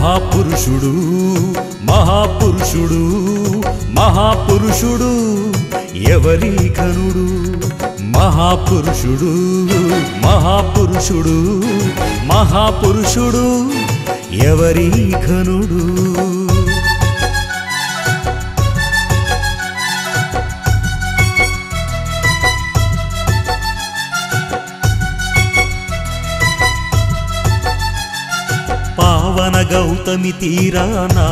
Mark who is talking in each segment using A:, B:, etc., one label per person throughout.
A: మహాపురుషుడు మహాపురుషుడు మహాపురుషుడు ఎవరి ఘనుడు మహాపురుషుడు మహాపురుషుడు మహాపురుషుడు ఎవరి ఘనుడు పావన గౌతమి తీరానా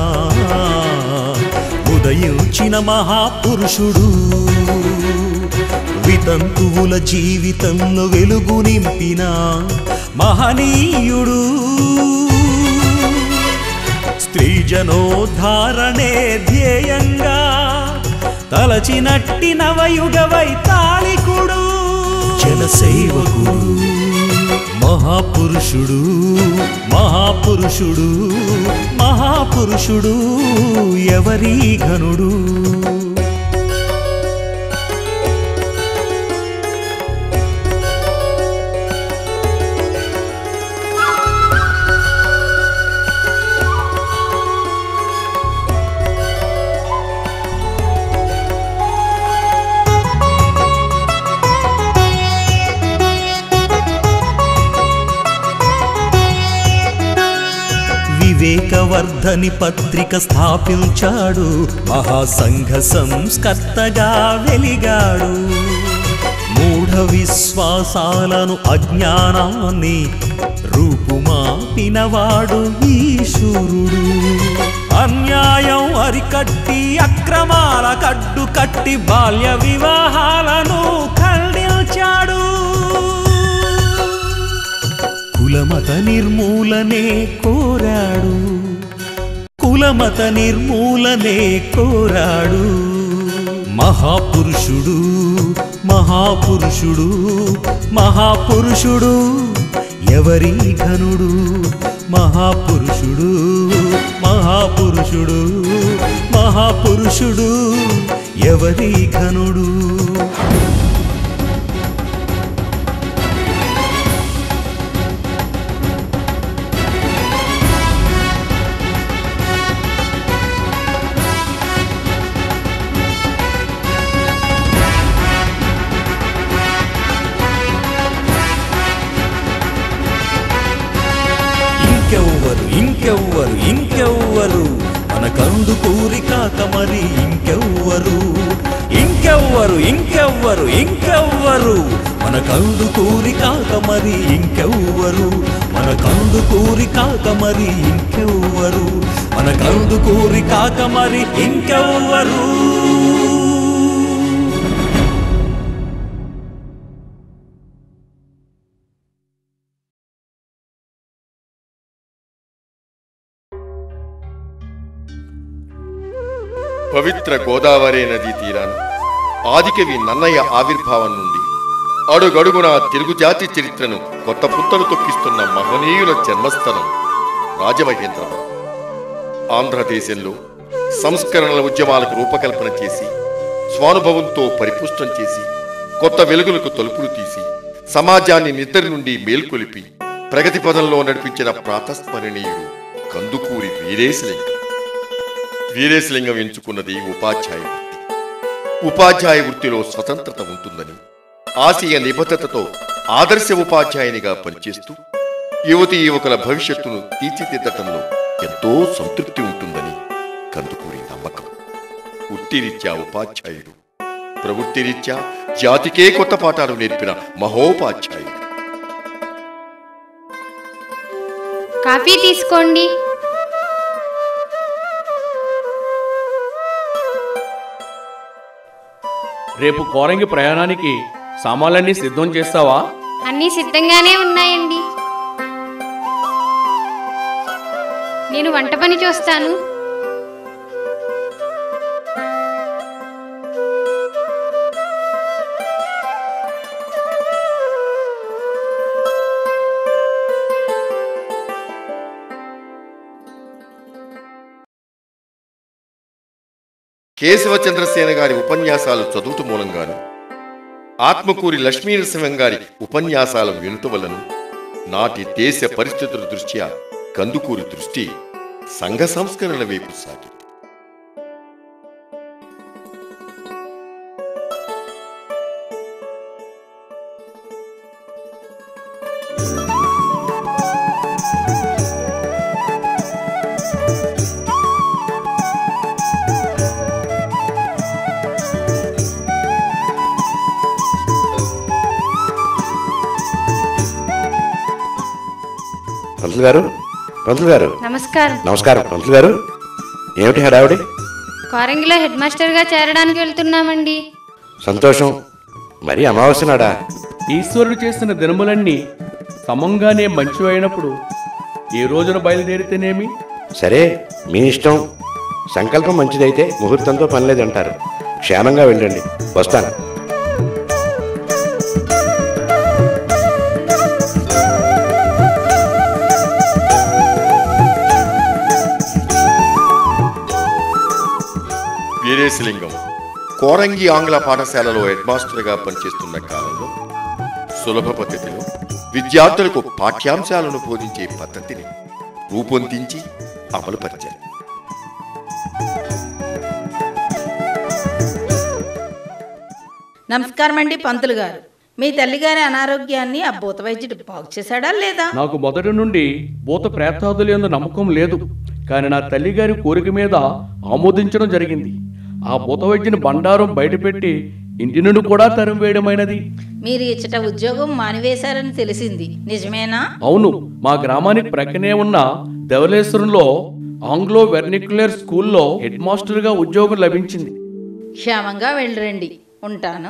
A: ఉదయించిన మహాపురుషుడు వితంతువుల జీవితంలో వెలుగు నింపిన మహనీయుడు స్త్రీ జనోద్ధారణే ధ్యేయంగా తలచినట్టి నవయుగ వైతాళికుడు జనసేవకుడు మహాపురుషుడు మహాపురుషుడు మహాపురుషుడు ఎవరి ఘనుడు వివేకవర్ధని పత్రిక స్థాపించాడు మహాసంఘ సంస్కర్తగా వెలిగాడు మూఢ విశ్వాసాలను అజ్ఞానాన్ని రూపుమాపినవాడు ఈశ్వరుడు అన్యాయం అరికట్టి అక్రమాల కడ్డు కట్టి బాల్య వివాహాలను ఖండించాడు కులమత నిర్మూలనే కోరాడు కులమత నిర్మూలనే కోరాడు మహాపురుషుడు మహాపురుషుడు మహాపురుషుడు ఎవరి ఘనుడు మహాపురుషుడు మహాపురుషుడు మహాపురుషుడు ఎవరి ఘనుడు ఇంకెవ్వరు ఇంకెవ్వరు ఇంకెవ్వరు మన కందు కూరి కాక మరి ఇంకెవ్వరు ఇంకెవ్వరు ఇంకెవ్వరు ఇంకెవ్వరు మన కందు కూరి కాక మరి ఇంకెవ్వరు మన కందు కూరి కాక మరి ఇంకెవ్వరు మన కందు కూరి కాక మరి ఇంకెవ్వరు
B: పవిత్ర గోదావరి నదీ తీరాన ఆదికవి నన్నయ్య ఆవిర్భావం నుండి అడుగడుగునా తెలుగు జాతి చరిత్రను కొత్త పుత్తలు తొక్కిస్తున్న మహనీయుల జన్మస్థలం రాజమహేంద్రవరం ఆంధ్రదేశంలో సంస్కరణల ఉద్యమాలకు రూపకల్పన చేసి స్వానుభవంతో పరిపుష్టం చేసి కొత్త వెలుగులకు తలుపులు తీసి సమాజాన్ని నిద్ర నుండి మేల్కొలిపి ప్రగతి పదంలో నడిపించిన ప్రాతస్మరణీయుడు కందుకూరి వీరేశలింగం వీరేశలింగం ఎంచుకున్నది ఉపాధ్యాయ వృత్తి ఉపాధ్యాయ వృత్తిలో స్వతంత్రత ఉంటుందని ఆశయ నిబద్ధతతో ఆదర్శ ఉపాధ్యాయునిగా పనిచేస్తూ యువతి యువకుల భవిష్యత్తును తీర్చిదిద్దటంలో ఎంతో సంతృప్తి ఉంటుందని కందుకూరి నమ్మకం వృత్తిరీత్యా ఉపాధ్యాయుడు ప్రవృత్తిరీత్యా జాతికే కొత్త పాఠాలు నేర్పిన మహోపాధ్యాయుడు
C: కాఫీ తీసుకోండి
D: రేపు కోరంగి ప్రయాణానికి సామాన్లన్నీ సిద్ధం చేస్తావా
C: అన్నీ సిద్ధంగానే ఉన్నాయండి నేను వంట పని చూస్తాను
B: కేశవచంద్రసేన గారి ఉపన్యాసాలు చదువుట మూలంగాను ఆత్మకూరి లక్ష్మీనరసింహం గారి ఉపన్యాసాలు వినుట వలన నాటి దేశ పరిస్థితుల దృష్ట్యా కందుకూరి దృష్టి సంఘ సంస్కరణల వైపు సాగింది
E: పంతులు గారు పంతులు గారు
C: నమస్కారం
E: నమస్కారం పంతులు గారు ఏమిటి హడావిడి
C: కోరంగిలో హెడ్ మాస్టర్గా చేరడానికి వెళ్తున్నామండి
E: సంతోషం మరి అమావాస్య నాడా
D: ఈశ్వరుడు చేసిన దినములన్నీ సమంగానే మంచి అయినప్పుడు ఏ రోజున బయలుదేరితేనేమి
E: సరే మీ ఇష్టం సంకల్పం మంచిదైతే ముహూర్తంతో పని లేదంటారు క్షేమంగా వెళ్ళండి వస్తాను
B: వీరేశలింగం కోరంగి ఆంగ్ల పాఠశాలలో హెడ్ మాస్టర్గా పనిచేస్తున్న కాలంలో సులభ పద్ధతిలో విద్యార్థులకు పాఠ్యాంశాలను బోధించే పద్ధతిని రూపొందించి అమలుపరిచారు
F: నమస్కారం అండి పంతులు గారు మీ తల్లిగారి అనారోగ్యాన్ని ఆ భూత వైద్యుడు బాగు చేశాడా లేదా
D: నాకు మొదటి నుండి భూత ప్రేతాదులు ఎందు నమ్మకం లేదు కానీ నా తల్లిగారి కోరిక మీద ఆమోదించడం జరిగింది ఆ భూత వైద్యుని బండారం బయటపెట్టి ఇంటి నుండి కూడా తరం వేయడమైనది
F: మీరు ఇచ్చట ఉద్యోగం మానివేశారని తెలిసింది నిజమేనా
D: అవును మా గ్రామానికి ప్రక్కనే ఉన్న ధవలేశ్వరంలో ఆంగ్లో వెర్నిక్యులర్ స్కూల్లో హెడ్ మాస్టర్గా ఉద్యోగం లభించింది
F: క్షేమంగా వెళ్ళరండి ఉంటాను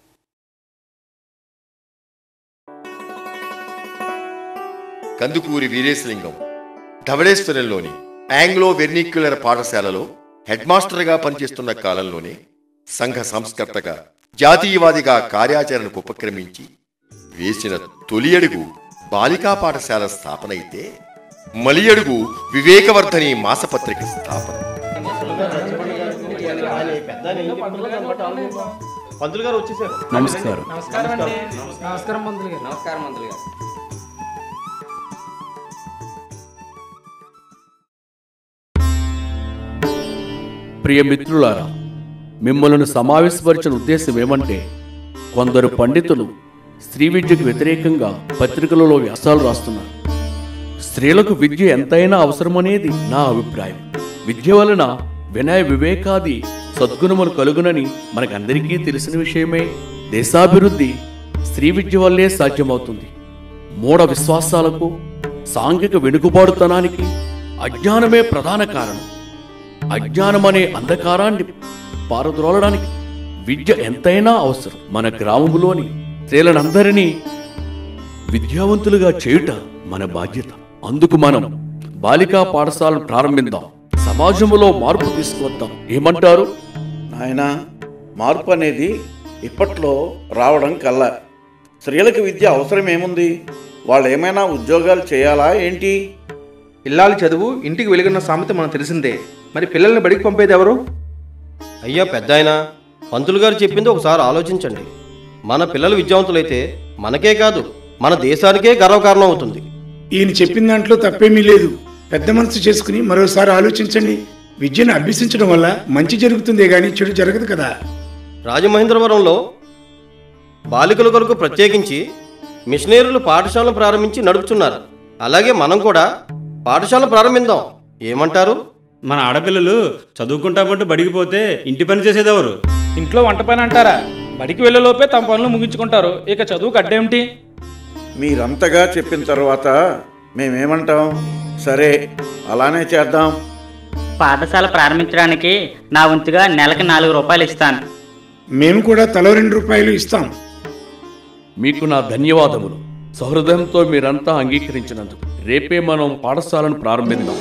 B: కందుకూరి వీరేశలింగం ధవళేశ్వరంలోని ఆంగ్లో వెర్నిక్యులర్ పాఠశాలలో హెడ్ మాస్టర్గా పనిచేస్తున్న కాలంలోనే సంఘ సంస్కర్తగా జాతీయవాదిగా కార్యాచరణకు ఉపక్రమించి వేసిన తొలి అడుగు బాలికా పాఠశాల స్థాపన అయితే మలి అడుగు వివేకవర్ధని మాసపత్రిక స్థాపన
D: నమస్కారం ప్రియ మిత్రులారా మిమ్మల్ని సమావేశపరిచిన ఉద్దేశం ఏమంటే కొందరు పండితులు స్త్రీ విద్యకు వ్యతిరేకంగా పత్రికలలో వ్యాసాలు రాస్తున్నారు స్త్రీలకు విద్య ఎంతైనా అవసరమనేది నా అభిప్రాయం విద్య వలన వినయ వివేకాది సద్గుణములు కలుగునని మనకందరికీ తెలిసిన విషయమే దేశాభివృద్ధి స్త్రీ విద్య వల్లే సాధ్యమవుతుంది మూఢ విశ్వాసాలకు సాంఘిక వెనుకబాటుతనానికి అజ్ఞానమే ప్రధాన కారణం అజ్ఞానమనే అంధకారాన్ని పారద్రోలడానికి విద్య ఎంతైనా అవసరం మన గ్రామములోని స్త్రీలనందరినీ విద్యావంతులుగా చేయుట మన బాధ్యత అందుకు మనం బాలికా పాఠశాలను ప్రారంభిద్దాం సమాజంలో మార్పు తీసుకొద్దాం ఏమంటారు
G: నాయనా మార్పు అనేది ఇప్పట్లో రావడం కల్లా స్త్రీలకు విద్య అవసరం ఏముంది వాళ్ళు ఏమైనా ఉద్యోగాలు చేయాలా ఏంటి
H: ఇల్లాలి చదువు ఇంటికి వెలుగున్న సామెత మనకు తెలిసిందే మరి పిల్లల్ని బడికి పంపేది ఎవరు
I: అయ్యా పెద్ద ఆయన పంతులు గారు చెప్పింది ఒకసారి ఆలోచించండి మన పిల్లలు విద్యావంతులైతే మనకే కాదు మన దేశానికే గర్వకారణం అవుతుంది
J: ఈయన చెప్పిన దాంట్లో తప్పేమీ లేదు పెద్ద మనసు చేసుకుని మరోసారి ఆలోచించండి విద్యను అభ్యసించడం వల్ల మంచి జరుగుతుందే గాని చెడు జరగదు కదా
I: రాజమహేంద్రవరంలో బాలికల కొరకు ప్రత్యేకించి మిషనరీలు పాఠశాలను ప్రారంభించి నడుపుతున్నారు అలాగే మనం కూడా పాఠశాల ప్రారంభిద్దాం ఏమంటారు
K: మన ఆడపిల్లలు చదువుకుంటామంటూ బడికి పోతే ఇంటి పని చేసేదెవరు
L: ఇంట్లో వంట పని అంటారా బడికి వెళ్ళేలోపే తమ పనులు ముగించుకుంటారు ఇక చదువుకు అడ్డేమిటి
G: మీరంతగా చెప్పిన తర్వాత మేమేమంటాం సరే అలానే చేద్దాం
M: పాఠశాల ప్రారంభించడానికి నా వంతుగా నెలకు నాలుగు రూపాయలు ఇస్తాను
J: మేము కూడా తలో రెండు రూపాయలు ఇస్తాం
D: మీకు నా ధన్యవాదములు సహృదయంతో మీరంతా అంగీకరించినందుకు రేపే మనం పాఠశాలను ప్రారంభిద్దాం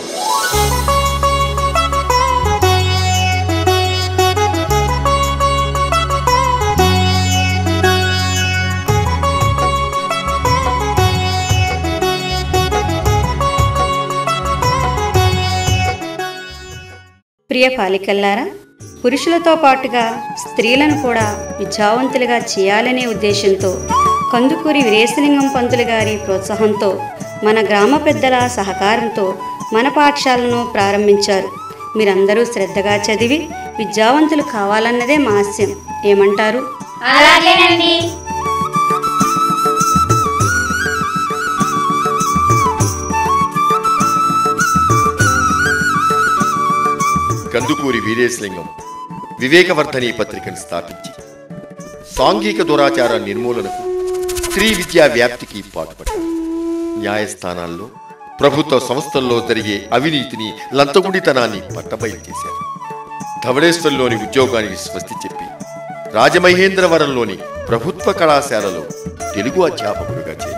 N: ప్రియ పాలికల్లారా పురుషులతో పాటుగా స్త్రీలను కూడా విద్యావంతులుగా చేయాలనే ఉద్దేశంతో కందుకూరి వీరేశలింగం పంతులు గారి ప్రోత్సాహంతో మన గ్రామ పెద్దల సహకారంతో మన పాఠశాలను ప్రారంభించారు మీరందరూ శ్రద్ధగా చదివి విద్యావంతులు కావాలన్నదే మా ఆశయం ఏమంటారు
C: అలాగేనండి
B: కందుకూరి వీరేశలింగం వివేకవర్ధని పత్రికను స్థాపించి సాంఘిక దురాచార నిర్మూలనకు స్త్రీ విద్యా వ్యాప్తికి పాటుపడ్డారు న్యాయస్థానాల్లో ప్రభుత్వ సంస్థల్లో జరిగే అవినీతిని లంతగుడితనాన్ని పట్టబయలు చేశారు ధవళేశ్వరంలోని ఉద్యోగానికి స్వస్తి చెప్పి రాజమహేంద్రవరంలోని ప్రభుత్వ కళాశాలలో తెలుగు అధ్యాపకుడిగా చేరారు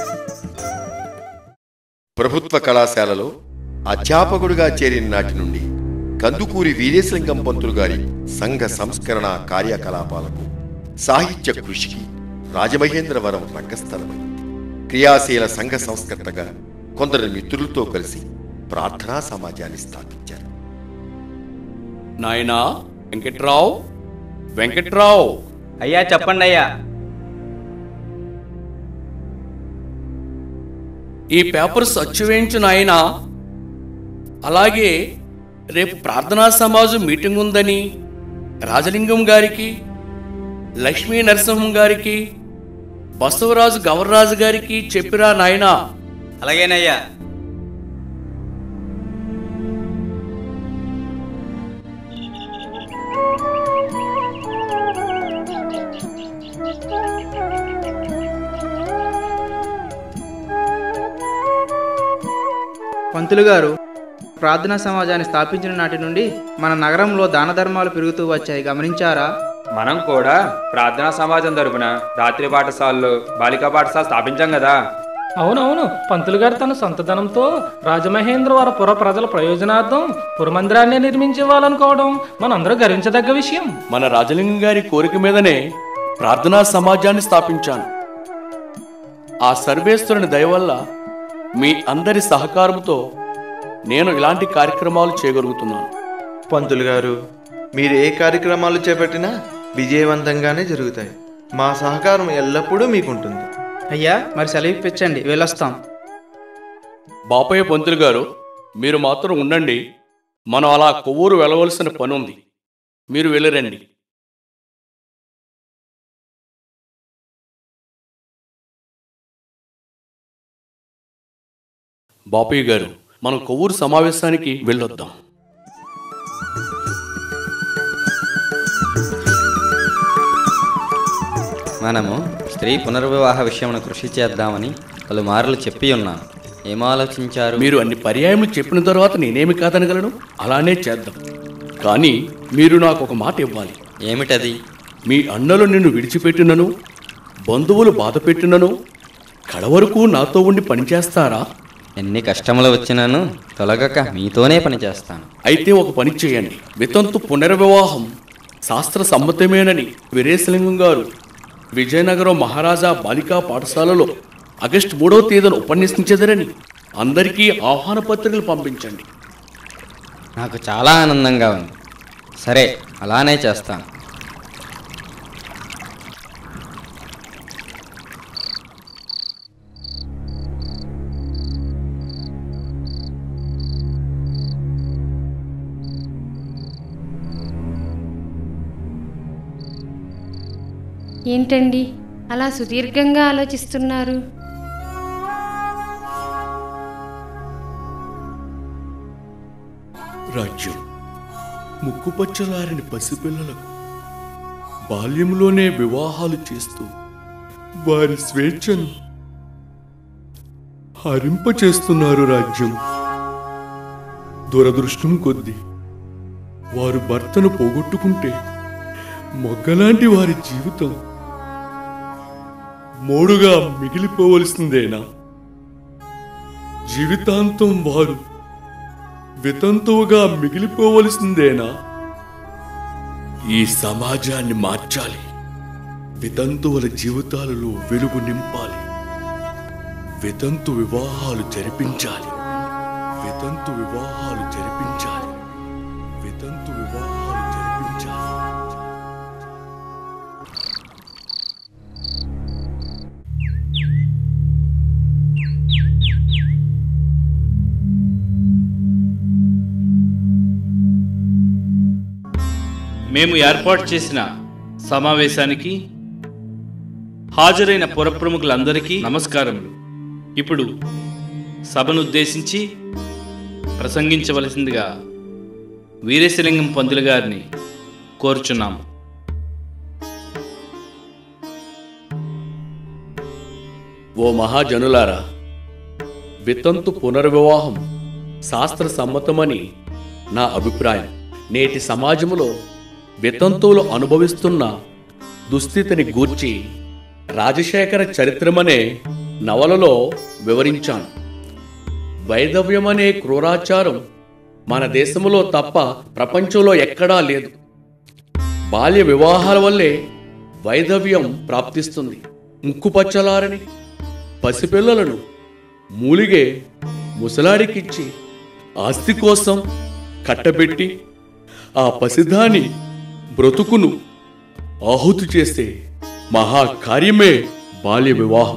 B: ప్రభుత్వ కళాశాలలో అధ్యాపకుడిగా చేరిన నాటి నుండి కందుకూరి వీరేశలింగం పంతులు గారి సంఘ సంస్కరణ కార్యకలాపాలకు సాహిత్య కృషికి రాజమహేంద్రవరం రంగస్థలమైంది క్రియాశీల సంఘ సంస్కర్తగా కొందరు మిత్రులతో కలిసి ప్రార్థనా సమాజాన్ని స్థాపించారు
D: నాయనా వెంకట్రావు వెంకట్రావు
O: అయ్యా చెప్పండి అయ్యా
D: ఈ పేపర్స్ అచ్చు వేయించు నాయనా అలాగే రేపు ప్రార్థనా సమాజం మీటింగ్ ఉందని రాజలింగం గారికి లక్ష్మీ నరసింహం గారికి బసవరాజు గవర్రాజు గారికి చెప్పిరా నాయనా
O: అలాగేనయ్యా
H: పంతులు గారు ప్రార్థనా సమాజాన్ని స్థాపించిన నాటి నుండి మన నగరంలో దాన ధర్మాలు పెరుగుతూ వచ్చాయి గమనించారా
P: మనం కూడా ప్రార్థనా సమాజం తరపున రాత్రి పాఠశాలలు బాలికా పాఠశాల స్థాపించాం కదా
L: అవునవును పంతులు గారు తన సొంత ధనంతో రాజమహేంద్రవర పుర ప్రజల ప్రయోజనార్థం పురమందిరాన్ని నిర్మించేవాలనుకోవడం మనందరూ గర్వించదగ్గ విషయం
D: మన రాజలింగం గారి కోరిక మీదనే ప్రార్థనా సమాజాన్ని స్థాపించాను ఆ సర్వేశ్వరుని దయ వల్ల మీ అందరి సహకారంతో నేను ఇలాంటి కార్యక్రమాలు చేయగలుగుతున్నాను
Q: పంతులు గారు మీరు ఏ కార్యక్రమాలు చేపట్టినా విజయవంతంగానే జరుగుతాయి మా సహకారం ఎల్లప్పుడూ మీకుంటుంది
H: అయ్యా మరి సెలవు ఇప్పించండి వెళ్ళొస్తాం
D: బాపయ్య పంతులు గారు మీరు మాత్రం ఉండండి మనం అలా కొవ్వూరు వెళ్ళవలసిన పని ఉంది మీరు వెళ్ళరండి బాపయ్య గారు మనం కొవ్వూరు సమావేశానికి వెళ్ళొద్దాం
O: మనము స్త్రీ పునర్వివాహ విషయమును కృషి చేద్దామని పలుమార్లు చెప్పి ఉన్నాను ఏం ఆలోచించారు
D: మీరు అన్ని పర్యాయములు చెప్పిన తర్వాత నేనేమి కాదనగలను అలానే చేద్దాం కానీ మీరు నాకు ఒక మాట ఇవ్వాలి
O: ఏమిటది
D: మీ అన్నలు నిన్ను విడిచిపెట్టినను బంధువులు బాధ పెట్టినను కడవరకు నాతో ఉండి పనిచేస్తారా
O: ఎన్ని కష్టములు వచ్చినాను తొలగక మీతోనే పనిచేస్తాను
D: అయితే ఒక పని చేయండి వితంతు పునర్వివాహం శాస్త్ర సమ్మతమేనని వీరేశలింగం గారు విజయనగరం మహారాజా బాలికా పాఠశాలలో ఆగస్టు మూడవ తేదీన ఉపన్యసించదరని అందరికీ ఆహ్వాన పత్రికలు పంపించండి
O: నాకు చాలా ఆనందంగా ఉంది సరే అలానే చేస్తాను
C: ఏంటండి అలా సుదీర్ఘంగా ఆలోచిస్తున్నారు
D: రాజ్యం ముక్కుపచ్చలారిని పసిపిల్లలకు బాల్యంలోనే వివాహాలు చేస్తూ వారి స్వేచ్ఛను హరింపచేస్తున్నారు రాజ్యం దురదృష్టం కొద్దీ వారు భర్తను పోగొట్టుకుంటే మొగ్గలాంటి వారి జీవితం మోడుగా మిగిలిపోవలసిందేనా జీవితాంతం వారు వితంతువుగా మిగిలిపోవలసిందేనా ఈ సమాజాన్ని మార్చాలి వితంతువుల జీవితాలలో వెలుగు నింపాలి వితంతు వివాహాలు జరిపించాలి వితంతు వివాహాలు జరిపించాలి వితంతు వివాహాలు జరిపించాలి
R: మేము ఏర్పాటు చేసిన సమావేశానికి హాజరైన పుర ప్రముఖులందరికీ నమస్కారములు ఇప్పుడు సభను ఉద్దేశించి ప్రసంగించవలసిందిగా వీరేశలింగం పంతులు గారిని కోరుచున్నాము
D: ఓ మహాజనులారా వితంతు పునర్వివాహం శాస్త్ర సమ్మతమని నా అభిప్రాయం నేటి సమాజంలో వితంతువులు అనుభవిస్తున్న దుస్థితిని గూర్చి రాజశేఖర చరిత్రమనే నవలలో వివరించాను వైధవ్యమనే క్రూరాచారం మన దేశంలో తప్ప ప్రపంచంలో ఎక్కడా లేదు బాల్య వివాహాల వల్లే వైధవ్యం ప్రాప్తిస్తుంది ముక్కుపచ్చలారని పసిపిల్లలను మూలిగే ముసలాడికిచ్చి ఆస్తి కోసం కట్టబెట్టి ఆ పసిదాని బ్రతుకును ఆహుతి చేసే మహాకార్యమే బాల్య వివాహం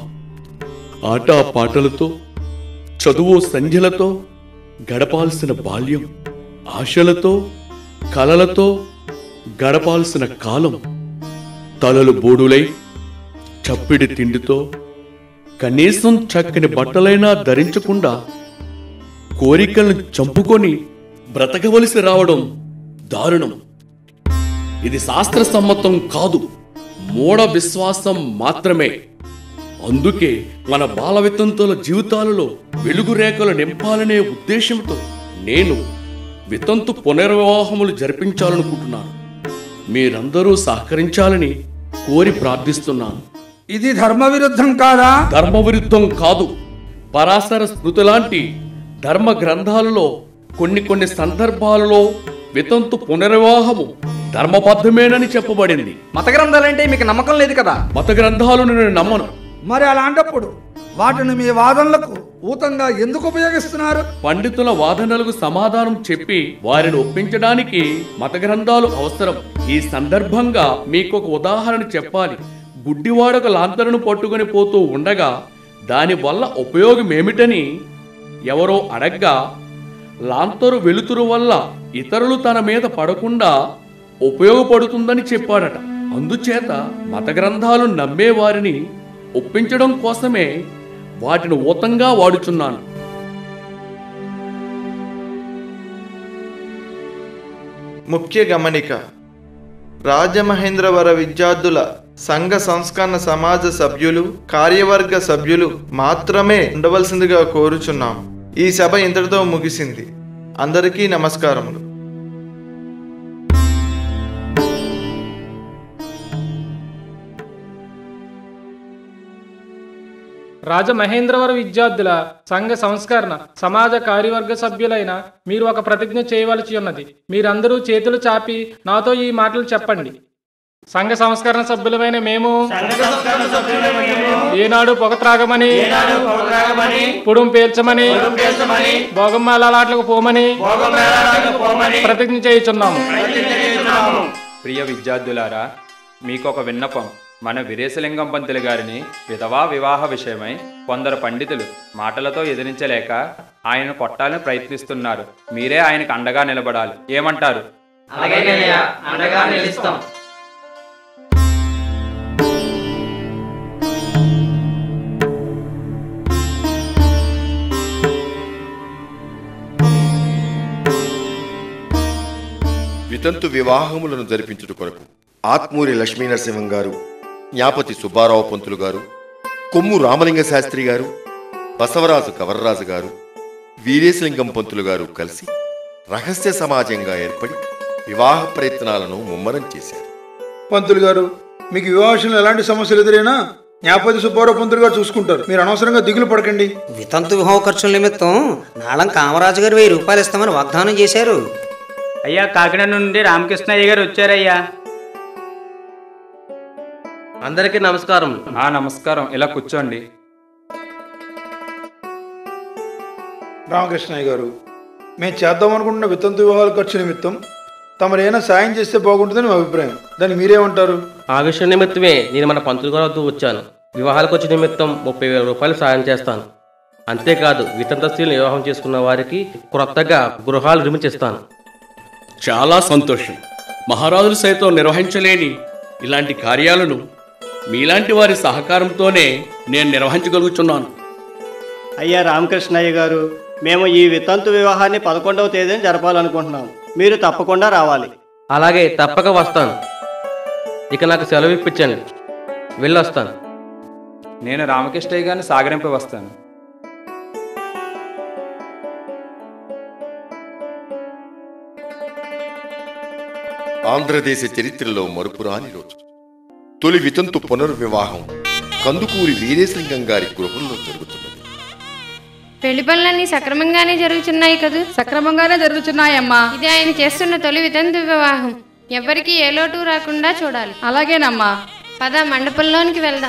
D: ఆటా పాటలతో చదువు సంధ్యలతో గడపాల్సిన బాల్యం ఆశలతో కలలతో గడపాల్సిన కాలం తలలు బోడులై చప్పిడి తిండితో కనీసం చక్కని బట్టలైనా ధరించకుండా కోరికలను చంపుకొని బ్రతకవలసి రావడం దారుణం ఇది శాస్త్ర సమ్మతం కాదు మూఢ విశ్వాసం మాత్రమే అందుకే మన బాల వితంతుల జీవితాలలో వెలుగు రేఖలు నింపాలనే ఉద్దేశంతో నేను వితంతు పునర్వివాహములు జరిపించాలనుకుంటున్నాను మీరందరూ సహకరించాలని కోరి ప్రార్థిస్తున్నాను
S: ఇది ధర్మ విరుద్ధం కాదా
D: ధర్మ విరుద్ధం కాదు పరాశర స్మృతి లాంటి ధర్మ గ్రంథాలలో కొన్ని కొన్ని సందర్భాలలో వితంతు పునర్వివాహము ధర్మబద్ధమేనని చెప్పబడింది
S: మత గ్రంథాలంటే మీకు నమ్మకం లేదు కదా
D: మత గ్రంథాలను నేను నమ్మను
S: మరి అలాంటప్పుడు వాటిని మీ వాదనలకు ఊతంగా ఎందుకు ఉపయోగిస్తున్నారు
D: పండితుల వాదనలకు సమాధానం చెప్పి వారిని ఒప్పించడానికి మత గ్రంథాలు అవసరం ఈ సందర్భంగా మీకు ఒక ఉదాహరణ చెప్పాలి గుడ్డివాడొక లాంతరును పట్టుకొని పోతూ ఉండగా దాని వల్ల ఉపయోగం ఏమిటని ఎవరో అడగ్గా లాంతరు వెలుతురు వల్ల ఇతరులు తన మీద పడకుండా ఉపయోగపడుతుందని చెప్పాడట అందుచేత మత గ్రంథాలు నమ్మే వారిని ఒప్పించడం కోసమే వాటిని ఊతంగా వాడుచున్నాను
Q: ముఖ్య గమనిక రాజమహేంద్రవర విద్యార్థుల సంఘ సంస్కరణ సమాజ సభ్యులు కార్యవర్గ సభ్యులు మాత్రమే ఉండవలసిందిగా కోరుచున్నాం ఈ సభ ఇంతటితో ముగిసింది అందరికీ నమస్కారములు
L: రాజమహేంద్రవర విద్యార్థుల సంఘ సంస్కరణ సమాజ కార్యవర్గ సభ్యులైన మీరు ఒక ప్రతిజ్ఞ చేయవలసి ఉన్నది మీరందరూ చేతులు చాపి నాతో ఈ మాటలు చెప్పండి సంఘ సంస్కరణ సభ్యులమైన మేము ఏనాడు పొగ త్రాగమని పుడుం పేల్చమని భోగం మేళాలాట్లకు పోమని ప్రతిజ్ఞ చేయుచున్నాము
P: ప్రియ విద్యార్థులారా మీకు ఒక విన్నపం మన వీరేశలింగం పంతులు గారిని విధవా వివాహ విషయమై కొందరు పండితులు మాటలతో ఎదిరించలేక ఆయన కొట్టాలని ప్రయత్నిస్తున్నారు మీరే ఆయనకు అండగా నిలబడాలి ఏమంటారు
M: అండగా నిలుస్తాం
B: వితంతు వివాహములను జరిపించుట కొరకు ఆత్మూరి లక్ష్మీనరసింహం గారు జ్ఞాపతి సుబ్బారావు పంతులు గారు కొమ్ము రామలింగ శాస్త్రి గారు బసవరాజు కవర్రాజు గారు వీరేశలింగం పంతులు గారు కలిసి రహస్య సమాజంగా ఏర్పడి వివాహ ప్రయత్నాలను ముమ్మరం చేశారు
S: పంతులు గారు మీకు వివాహంలో ఎలాంటి సమస్యలు ఎదురైనా జ్ఞాపతి సుబ్బారావు పంతులు గారు చూసుకుంటారు మీరు అనవసరంగా దిగులు పడకండి
T: వితంతు వివాహ ఖర్చుల నిమిత్తం నాళం కామరాజు గారు వెయ్యి రూపాయలు ఇస్తామని వాగ్దానం చేశారు
M: అయ్యా కాకినాడ నుండి రామకృష్ణయ్య గారు వచ్చారయ్యా
I: అందరికీ నమస్కారం
P: ఆ నమస్కారం ఇలా కూర్చోండి
S: రామకృష్ణయ్య గారు మేము చేద్దాం అనుకుంటున్న వితంతు వివాహాల ఖర్చు నిమిత్తం తమరేమైనా సాయం చేస్తే బాగుంటుందని మా అభిప్రాయం దాన్ని మీరేమంటారు
I: ఆ విషయం నిమిత్తమే నేను మన పంతులు గారు వద్ద వచ్చాను వివాహాలకు వచ్చే నిమిత్తం ముప్పై వేల రూపాయలు సాయం చేస్తాను అంతేకాదు వితంత స్త్రీలను వివాహం చేసుకున్న వారికి క్రొత్తగా గృహాలు నిర్మించిస్తాను
D: చాలా సంతోషం మహారాజులు సైతం నిర్వహించలేని ఇలాంటి కార్యాలను మీలాంటి వారి సహకారంతోనే నేను నిర్వహించగలుగుతున్నాను
U: అయ్యా రామకృష్ణయ్య గారు మేము ఈ వితంతు వివాహాన్ని పదకొండవ తేదీన జరపాలనుకుంటున్నాం మీరు తప్పకుండా రావాలి
V: అలాగే తప్పక వస్తాను ఇక నాకు సెలవు ఇప్పించండి వెళ్ళొస్తాను
P: నేను రామకృష్ణయ్య గారిని సాగరింప వస్తాను
B: ఆంధ్రదేశ చరిత్రలో మరుపురాని రోజు తొలి వితంతు పునర్వివాహం కందుకూరి వీరేశలింగం గారి గృహంలో జరుగుతున్నది
C: పెళ్లి పనులన్నీ సక్రమంగానే జరుగుతున్నాయి కదూ
F: సక్రమంగానే జరుగుతున్నాయమ్మా
C: ఇది ఆయన చేస్తున్న తొలి వితంతు వివాహం ఎవరికి ఏ లోటు రాకుండా చూడాలి
F: అలాగేనమ్మా
C: పద మండపంలోనికి వెళ్దాం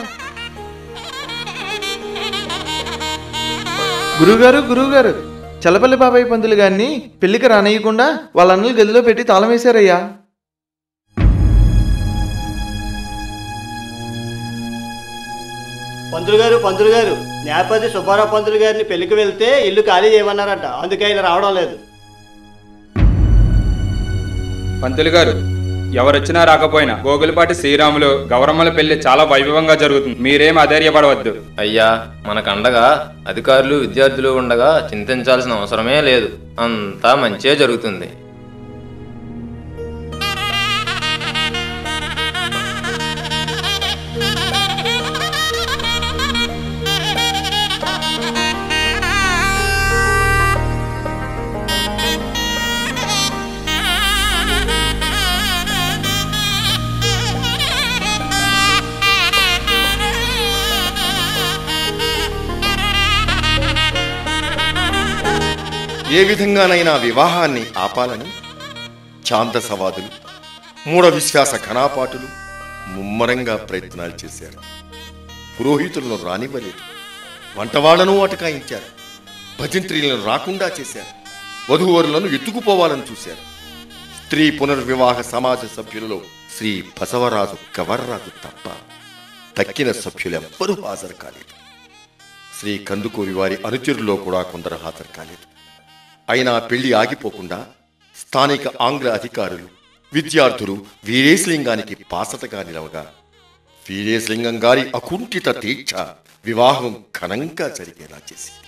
Q: గురుగారు గురువుగారు చలపల్లి బాబాయ్ పంతులు గారిని పెళ్లికి రానియకుండా వాళ్ళ అన్నలు గదిలో పెట్టి తాళం వేశారయ్యా
U: పంతులు గారు పంతులు గారు న్యాయపతి సుబ్బారావు పంతులు గారిని పెళ్లికి వెళ్తే ఇల్లు ఖాళీ చేయమన్నారట అందుకే ఆయన రావడం లేదు
P: పంతులు గారు ఎవరొచ్చినా రాకపోయినా గోగులపాటి శ్రీరాములు గౌరమ్మల పెళ్లి చాలా వైభవంగా జరుగుతుంది మీరేం అధైర్యపడవద్దు
W: అయ్యా మనకు అండగా అధికారులు విద్యార్థులు ఉండగా చింతించాల్సిన అవసరమే లేదు అంతా మంచే జరుగుతుంది
B: ఏ విధంగానైనా వివాహాన్ని ఆపాలని ఛాందసవాదులు మూఢ విశ్వాస ఘనాపాటులు ముమ్మరంగా ప్రయత్నాలు చేశారు పురోహితులను రానివ్వలేదు వంటవాళ్లను అటకాయించారు భజంత్రీలను రాకుండా చేశారు వధూవరులను ఎత్తుకుపోవాలని చూశారు స్త్రీ పునర్వివాహ సమాజ సభ్యులలో శ్రీ బసవరాజు గవర్రాజు తప్ప తక్కిన సభ్యులెవ్వరూ హాజరు కాలేదు శ్రీ కందుకూరి వారి అనుచరుల్లో కూడా కొందరు హాజరు కాలేదు అయినా పెళ్లి ఆగిపోకుండా స్థానిక ఆంగ్ల అధికారులు విద్యార్థులు వీరేశలింగానికి పాసటగా నిలవగా వీరేశలింగం గారి అకుంఠిత దీక్ష వివాహం ఘనంగా జరిగేలా చేసింది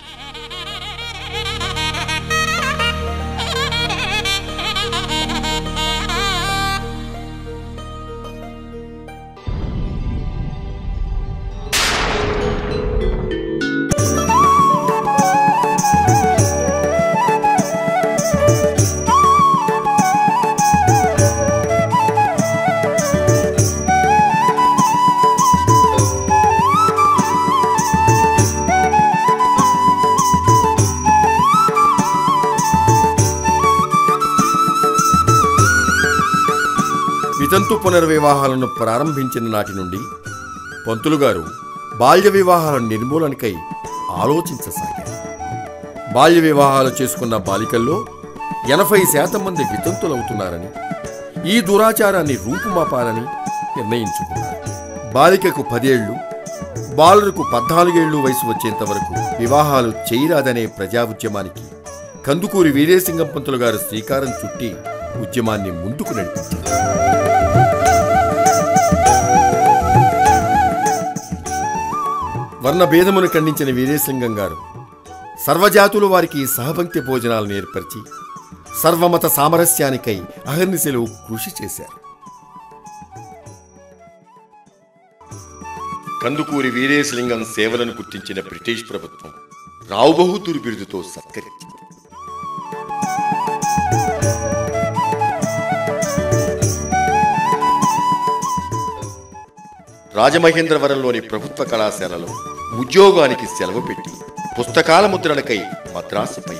B: వితంతు పునర్వివాహాలను ప్రారంభించిన నాటి నుండి పంతులు గారు బాల్య వివాహాల నిర్మూలనకై ఆలోచించసాగారు బాల్య వివాహాలు చేసుకున్న బాలికల్లో ఎనభై శాతం మంది వితంతులవుతున్నారని ఈ దురాచారాన్ని రూపుమాపాలని నిర్ణయించుకున్నారు బాలికకు పదేళ్లు బాలులకు పద్నాలుగేళ్లు వయసు వచ్చేంత వరకు వివాహాలు చేయరాదనే ప్రజా ఉద్యమానికి కందుకూరి వీరేసింగం పంతులు గారు శ్రీకారం చుట్టి ఉద్యమాన్ని ముందుకు నడిపించారు వర్ణ భేదమును ఖండించిన వీరేశలింగం గారు సర్వజాతులు వారికి సహపంక్తి భోజనాలను ఏర్పరిచి సర్వమత సామరస్యానికై అహర్నిశలు కృషి చేశారు కందుకూరి వీరేశలింగం సేవలను గుర్తించిన బ్రిటిష్ ప్రభుత్వం రావు బహదూర్ బిరుదుతో సత్కరించింది రాజమహేంద్రవరంలోని ప్రభుత్వ కళాశాలలో ఉద్యోగానికి సెలవు పెట్టి పుస్తకాల ముద్రణకై మద్రాసు పై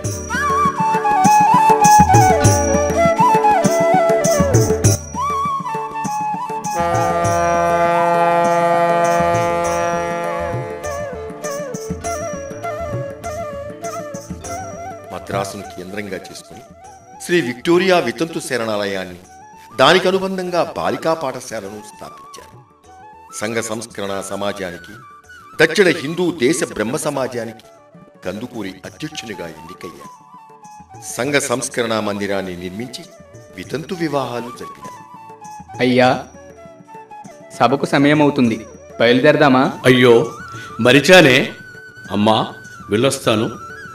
B: మద్రాసును కేంద్రంగా చేసుకుని శ్రీ విక్టోరియా వితంతు శరణాలయాన్ని దానికి అనుబంధంగా బాలికా పాఠశాలను స్థాపించారు సంఘ సంస్కరణ సమాజానికి దక్షిణ హిందూ దేశ బ్రహ్మ సమాజానికి కందుకూరి అధ్యక్షునిగా ఎన్నికయ్యారు సంఘ సంస్కరణ మందిరాన్ని నిర్మించి వితంతు వివాహాలు జరిపినారు
A: అయ్యా సభకు సమయం అవుతుంది బయలుదేరదామా
R: అయ్యో మరిచానే అమ్మా వెళ్ళొస్తాను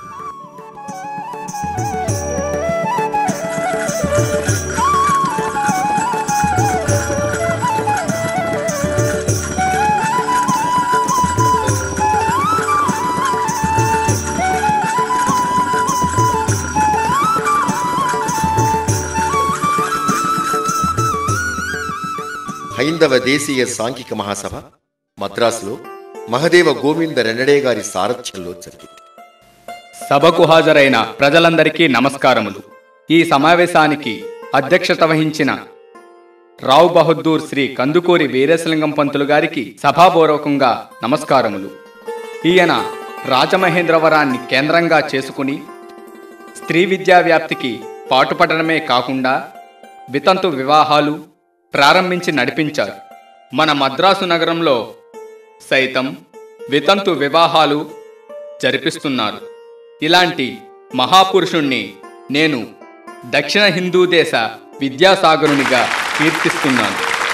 B: హైందవ దేశీయ సాంఘిక మహాసభ మద్రాసులో మహదేవ గోవింద రెండడే గారి సారథ్యంలో జరిగింది
A: సభకు హాజరైన ప్రజలందరికీ నమస్కారములు ఈ సమావేశానికి అధ్యక్షత వహించిన రావు బహదూర్ శ్రీ కందుకూరి వీరేశలింగం పంతులు గారికి సభాపూర్వకంగా నమస్కారములు ఈయన రాజమహేంద్రవరాన్ని కేంద్రంగా చేసుకుని స్త్రీ విద్యా వ్యాప్తికి పాటుపడడమే కాకుండా వితంతు వివాహాలు ప్రారంభించి నడిపించారు మన మద్రాసు నగరంలో సైతం వితంతు వివాహాలు జరిపిస్తున్నారు ఇలాంటి మహాపురుషుణ్ణి నేను దక్షిణ హిందూ దేశ విద్యాసాగరునిగా కీర్తిస్తున్నాను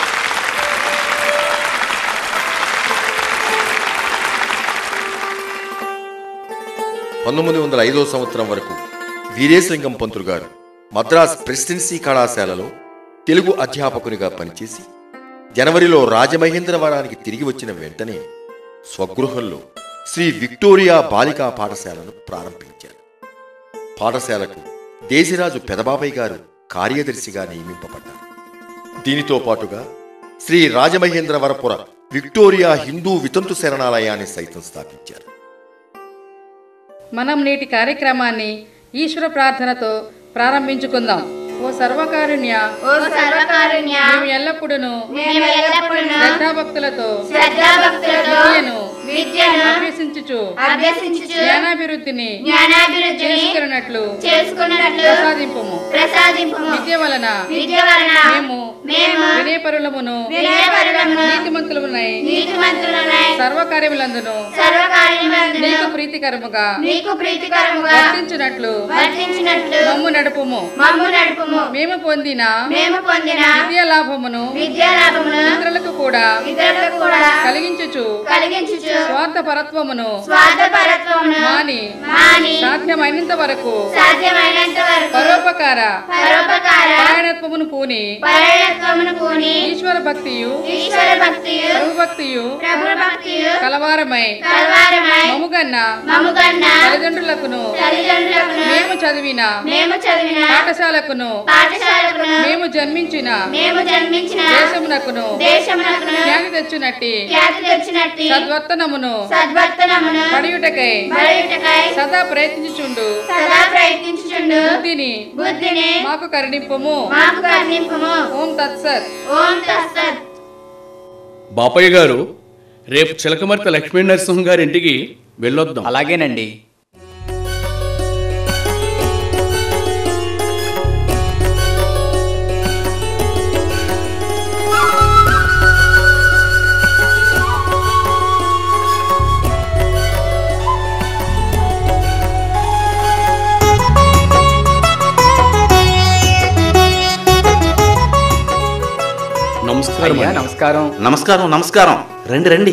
B: పంతొమ్మిది వందల ఐదో సంవత్సరం వరకు వీరేశలింగం పంతులు గారు మద్రాస్ ప్రెసిడెన్సీ కళాశాలలో తెలుగు అధ్యాపకునిగా పనిచేసి జనవరిలో రాజమహేంద్రవరానికి తిరిగి వచ్చిన వెంటనే స్వగృహంలో శ్రీ విక్టోరియా బాలికా పాఠశాలను ప్రారంభించారు పాఠశాలకు దేశరాజు పెదబాబయ్య గారు కార్యదర్శిగా నియమింపబడ్డారు దీనితో పాటుగా శ్రీ రాజమహేంద్రవరపుర విక్టోరియా హిందూ వితంతు శరణాలయాన్ని సైతం స్థాపించారు
F: మనం నేటి కార్యక్రమాన్ని ఈశ్వర ప్రార్థనతో ప్రారంభించుకుందాం ఓ సర్వకారుణ్య
E: ఓ సర్వకారుణ్య
F: మేము ఎల్లప్పుడూ
E: మేము ఎల్లప్పుడును
F: శ్రద్ధాభక్తులతో
E: శ్రద్ధాభక్తులతో
F: విద్యను
E: విద్యను
F: అభ్యసించుచు
E: అభ్యసించుచు
F: జ్ఞానాభివృద్ధిని
E: జ్ఞానాభివృద్ధిని
F: చేసుకున్నట్లు
E: చేసుకున్నట్లు
F: ప్రసాదింపుము
E: ప్రసాదింపుము
F: విద్య వలన
E: విద్య వలన
F: మేము
E: మేము
F: వినయపరులమును
E: వినయపరులమును
F: నీతిమంతులమునై
E: నీతిమంతులనై
F: సర్వకార్యములందును
E: సర్వకార్యములందును
F: నీకు ప్రీతికరముగా
E: నీకు ప్రీతికరముగా
F: వర్తించినట్లు
E: వర్తించినట్లు
F: మమ్ము నడుపుము
E: మమ్ము నడుపుము
F: మేము పొందిన
E: మేము పొందిన
F: విద్యా లాభమును
E: విద్యా లాభమును
F: ఇతరులకు కూడా
E: ఇతరులకు కూడా
F: కలిగించుచు
E: కలిగించుచు
F: స్వార్థ పరత్వమును
E: స్వార్థపరత్వమును
F: మాని
E: మాని
F: సాధ్యమైనంత వరకు
E: సాధ్యమైనంత వరకు
F: పరోపకార
E: పరోపకార
F: పరాయణత్వమును పూని
E: పరాయణత్వమును పూని
F: ఈశ్వర భక్తియు
E: ఈశ్వర భక్తియు
F: ప్రభు భక్తియు
E: ప్రభు భక్తియు
F: కలవారమై
E: కలవారమై
F: మముగన్న
E: మముగన్న
F: తల్లిదండ్రులకును
E: తల్లిదండ్రులకును
F: మేము చదివిన
E: మేము చదివిన
F: పాఠశాలకును
E: పాఠశాలకును
F: మేము జన్మించిన
E: మేము జన్మించిన
F: దేశమునకును
E: దేశమునకును
F: ఖ్యాతి తెచ్చునట్టి
E: ఖ్యాతి తెచ్చినట్టి
F: సద్వర్తనమును
E: సద్వర్తనమును
F: పడియుటకై
E: పడియుటకై
F: సదా ప్రయత్నించుచుండు
E: సదా ప్రయత్నించుచుండు
F: బుద్ధిని
E: బుద్ధిని
F: మాకు కరుణింపుము
E: మాకు కరుణింపుము
F: ఓం తత్సత్
E: ఓం తత్సత్
R: బాపయ్య గారు రేపు చిలకమర్తి లక్ష్మీ నరసింహం గారి ఇంటికి వెళ్ళొద్దాం
A: అలాగేనండి
R: నమస్కారం
A: అయ్యా
R: అండి.
A: నమస్కారం
G: నమస్కారం నమస్కారం రండి రండి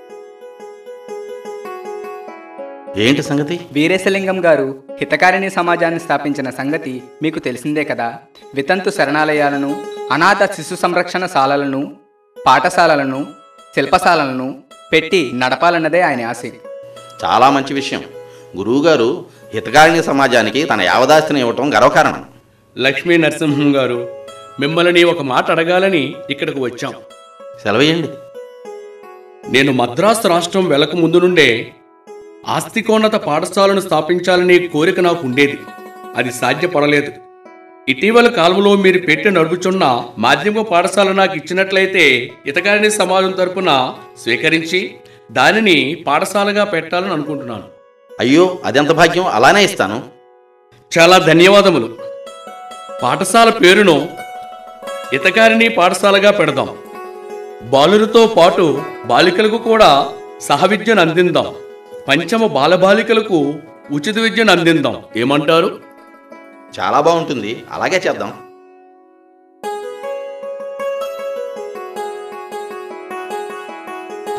G: ఏంటి సంగతి
A: వీరేశలింగం గారు హితకారిణి సమాజాన్ని స్థాపించిన సంగతి మీకు తెలిసిందే కదా వితంతు శరణాలయాలను అనాథ శిశు సంరక్షణ శాలలను పాఠశాలలను శిల్పశాలలను పెట్టి నడపాలన్నదే ఆయన ఆశ
G: చాలా మంచి విషయం గురువుగారు హితకారిణి సమాజానికి తన యావదాస్తిని ఇవ్వటం గర్వకారణం
R: లక్ష్మీ నరసింహం గారు మిమ్మల్ని ఒక మాట అడగాలని ఇక్కడికి వచ్చాం
G: సెలవేయండి
R: నేను మద్రాసు రాష్ట్రం వెళ్ళక ముందు నుండే ఆస్తికోన్నత పాఠశాలను స్థాపించాలనే కోరిక నాకు ఉండేది అది సాధ్యపడలేదు ఇటీవల కాలంలో మీరు పెట్టి నడుపుచున్న మాధ్యమిక పాఠశాల నాకు ఇచ్చినట్లయితే ఇతగారిని సమాజం తరపున స్వీకరించి దానిని పాఠశాలగా పెట్టాలని అనుకుంటున్నాను
G: అయ్యో అదెంత భాగ్యం అలానే ఇస్తాను
R: చాలా ధన్యవాదములు పాఠశాల పేరును ఇతకారిని పాఠశాలగా పెడదాం బాలులతో పాటు బాలికలకు కూడా సహవిద్యను అందిందాం పంచమ బాలబాలికలకు ఉచిత విద్యను అందిందాం ఏమంటారు
G: చాలా బాగుంటుంది అలాగే చేద్దాం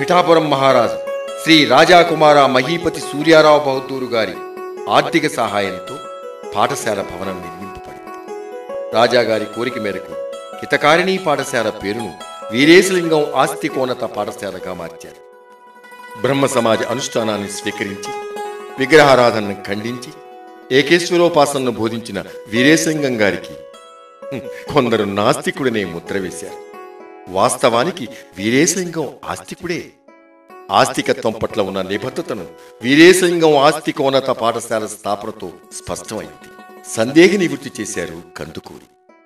B: పిఠాపురం మహారాజు శ్రీ రాజాకుమార మహీపతి సూర్యారావు బహదూరు గారి ఆర్థిక సహాయంతో పాఠశాల భవనం నిర్మింపబడింది రాజాగారి కోరిక మేరకు హితకారిణీ పాఠశాల పేరును వీరేశలింగం ఆస్తికోన్నత పాఠశాలగా మార్చారు బ్రహ్మ సమాజ అనుష్ఠానాన్ని స్వీకరించి విగ్రహారాధనను ఖండించి ఏకేశ్వరోపాసనను బోధించిన వీరేశలింగం గారికి హ్మ్, కొందరు నాస్తికుడినే ముద్ర వేశారు వాస్తవానికి వీరేశలింగం ఆస్తికుడే ఆస్తికత్వం పట్ల ఉన్న నిబద్ధతను వీరేశలింగం ఆస్తికోన్నత పాఠశాల స్థాపనతో స్పష్టమైంది సందేహ నివృత్తి చేశారు కందుకూరి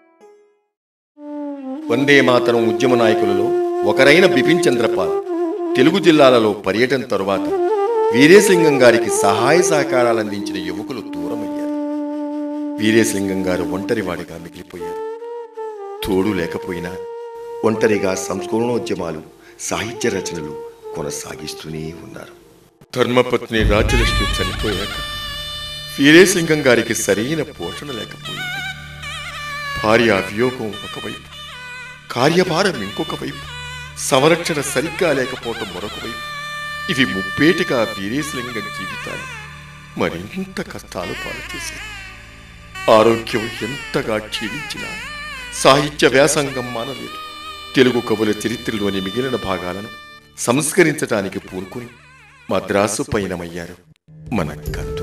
B: వందే మాతరం ఉద్యమ నాయకులలో ఒకరైన బిపిన్ చంద్రపాల్ తెలుగు జిల్లాలలో పర్యటన తరువాత వీరేశలింగం గారికి సహాయ సహకారాలు అందించిన యువకులు దూరమయ్యారు వీరేశలింగం గారు ఒంటరివాడిగా మిగిలిపోయారు తోడు లేకపోయినా ఒంటరిగా సంస్కరణోద్యమాలు సాహిత్య రచనలు కొనసాగిస్తూనే ఉన్నారు ధర్మపత్ని రాజ్యలక్ష్మి చనిపోయాక వీరేశలింగం గారికి సరైన పోషణ లేకపోయింది భార్య వియోగం ఒకవైపు కార్యభారం ఇంకొక వైపు సంరక్షణ సరిగ్గా లేకపోవటం మరొక వైపు ఇవి ముప్పేటిగా వీరేశలింగం జీవితాన్ని మరింత కష్టాలు పాలు చేశాయి ఆరోగ్యం ఎంతగా క్షీణించినా సాహిత్య వ్యాసంగం మానలేదు తెలుగు కవుల చరిత్రలోని మిగిలిన భాగాలను సంస్కరించటానికి పూనుకుని మద్రాసు పయనమయ్యారు మన కందుకు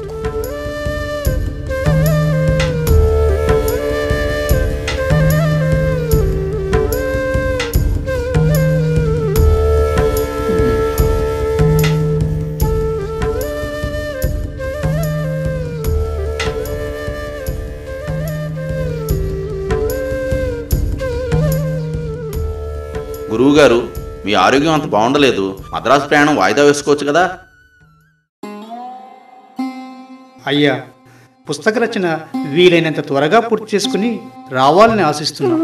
J: గురువుగారు మీ ఆరోగ్యం అంత బాగుండలేదు మద్రాసు ప్రయాణం వాయిదా వేసుకోవచ్చు కదా
K: అయ్యా పుస్తక రచన వీలైనంత త్వరగా పూర్తి చేసుకుని రావాలని ఆశిస్తున్నాం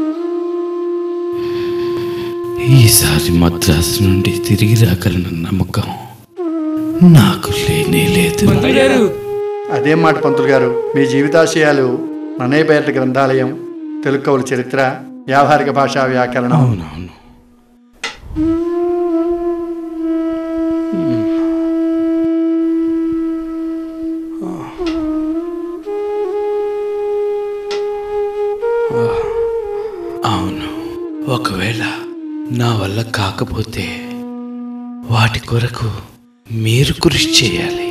N: ఈసారి మద్రాసు నుండి తిరిగి రాగలన నమ్మకం నాకు లేనే లేదు
X: అదే మాట పంతులు గారు మీ జీవితాశయాలు నన్నయ్యపేట గ్రంథాలయం తెలుగు కవుల చరిత్ర వ్యావహారిక భాషా వ్యాకరణం
N: అవునవును అవును ఒకవేళ నా వల్ల కాకపోతే వాటి కొరకు మీరు కృషి చేయాలి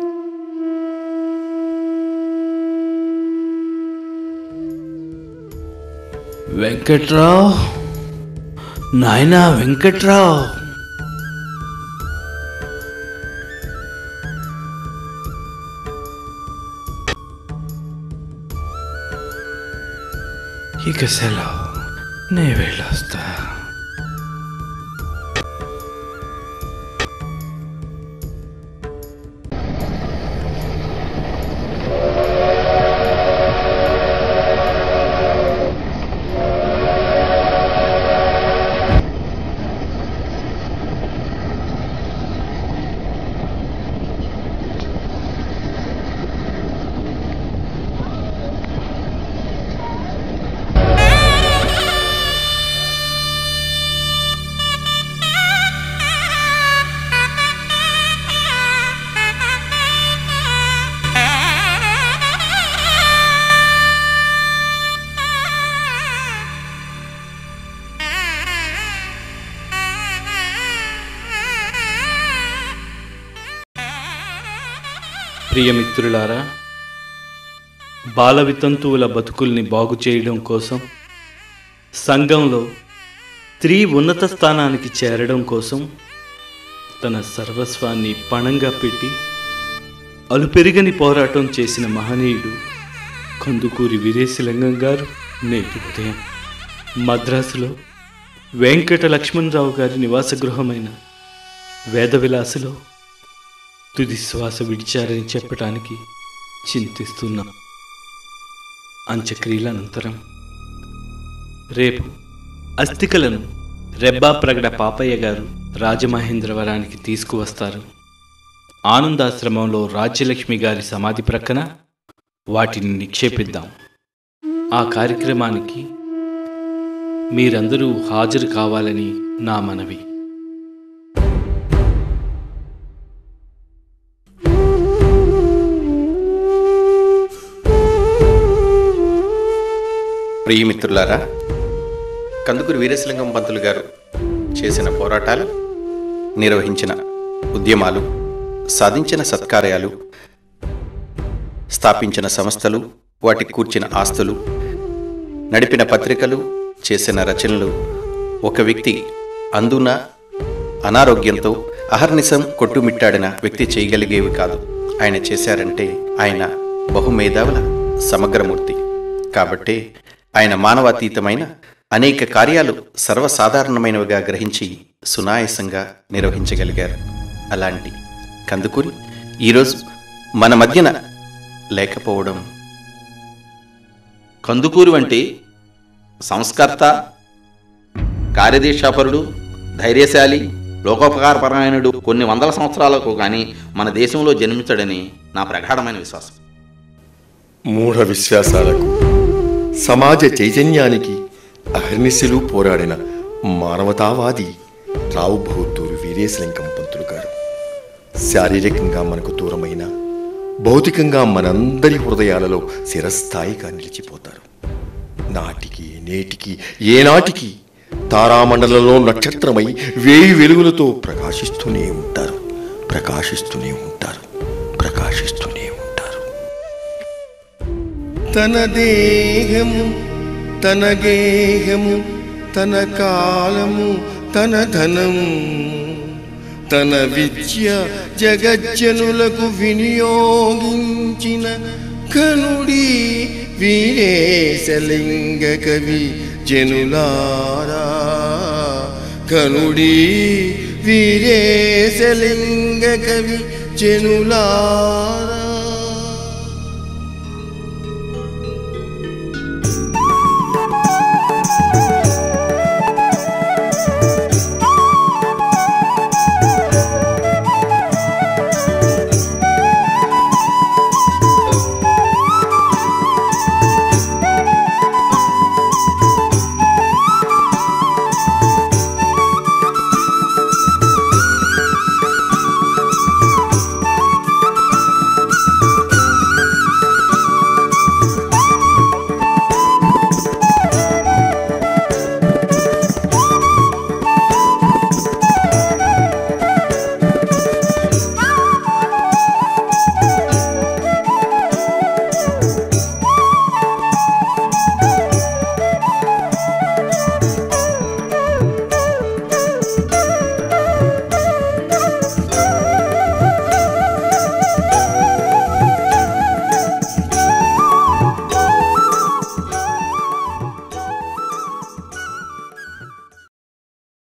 N: వెంకట్రావు నాయనా వెంకట్రావు ఇక సెలవు నే వెళ్ళొస్తా
Y: ప్రియమిత్రులారా బాల వితంతువుల బతుకుల్ని బాగు చేయడం కోసం సంఘంలో స్త్రీ ఉన్నత స్థానానికి చేరడం కోసం తన సర్వస్వాన్ని పణంగా పెట్టి అలుపెరిగని పోరాటం చేసిన మహనీయుడు కందుకూరి వీరేశలింగం గారు నేటి ఉదయం మద్రాసులో వెంకట లక్ష్మణరావు గారి నివాస గృహమైన వేదవిలాసలో తుది శ్వాస విడిచారని చెప్పటానికి చింతిస్తున్నాం అంత్యక్రియల అనంతరం రేపు అస్థికలను రెబ్బా ప్రగడ పాపయ్య గారు రాజమహేంద్రవరానికి తీసుకువస్తారు ఆనందాశ్రమంలో రాజ్యలక్ష్మి గారి సమాధి ప్రక్కన వాటిని నిక్షేపిద్దాం ఆ కార్యక్రమానికి మీరందరూ హాజరు కావాలని నా మనవి
H: ప్రియమిత్రులారా కందుకూరి వీరేశలింగం పంతులు గారు చేసిన పోరాటాలు నిర్వహించిన ఉద్యమాలు సాధించిన సత్కార్యాలు స్థాపించిన సంస్థలు వాటికి కూర్చిన ఆస్తులు నడిపిన పత్రికలు చేసిన రచనలు ఒక వ్యక్తి అందున అనారోగ్యంతో అహర్నిశం కొట్టుమిట్టాడిన వ్యక్తి చేయగలిగేవి కాదు ఆయన చేశారంటే ఆయన బహుమేధావుల సమగ్రమూర్తి కాబట్టే ఆయన మానవాతీతమైన అనేక కార్యాలు సర్వసాధారణమైనవిగా గ్రహించి సునాయాసంగా నిర్వహించగలిగారు అలాంటి కందుకూరి ఈరోజు మన మధ్యన లేకపోవడం
J: కందుకూరు వంటి సంస్కర్త కార్యదీక్షాపరుడు ధైర్యశాలి లోకోపకారపరాయణుడు కొన్ని వందల సంవత్సరాలకు కానీ మన దేశంలో జన్మించడని నా ప్రగాఢమైన విశ్వాసం
B: మూఢ విశ్వాసాలకు సమాజ చైతన్యానికి అహర్నిశలు పోరాడిన మానవతావాది రావు బహుత్తూరు వీరేశలింగం పంతులు గారు శారీరకంగా మనకు దూరమైన భౌతికంగా మనందరి హృదయాలలో చిరస్థాయిగా నిలిచిపోతారు నాటికి నేటికి ఏనాటికి తారామండలంలో నక్షత్రమై వేయి వెలుగులతో ప్రకాశిస్తూనే ఉంటారు ప్రకాశిస్తూనే ఉంటారు ప్రకాశిస్తూనే ఉంటారు తన దేహము తన గేహము తన కాలము తన ధనము తన విద్య జగజ్జనులకు వినియోగించిన కనుడి వీరేశలింగ కవి జనులారా కనుడి వీరేశలింగ కవి జనులారా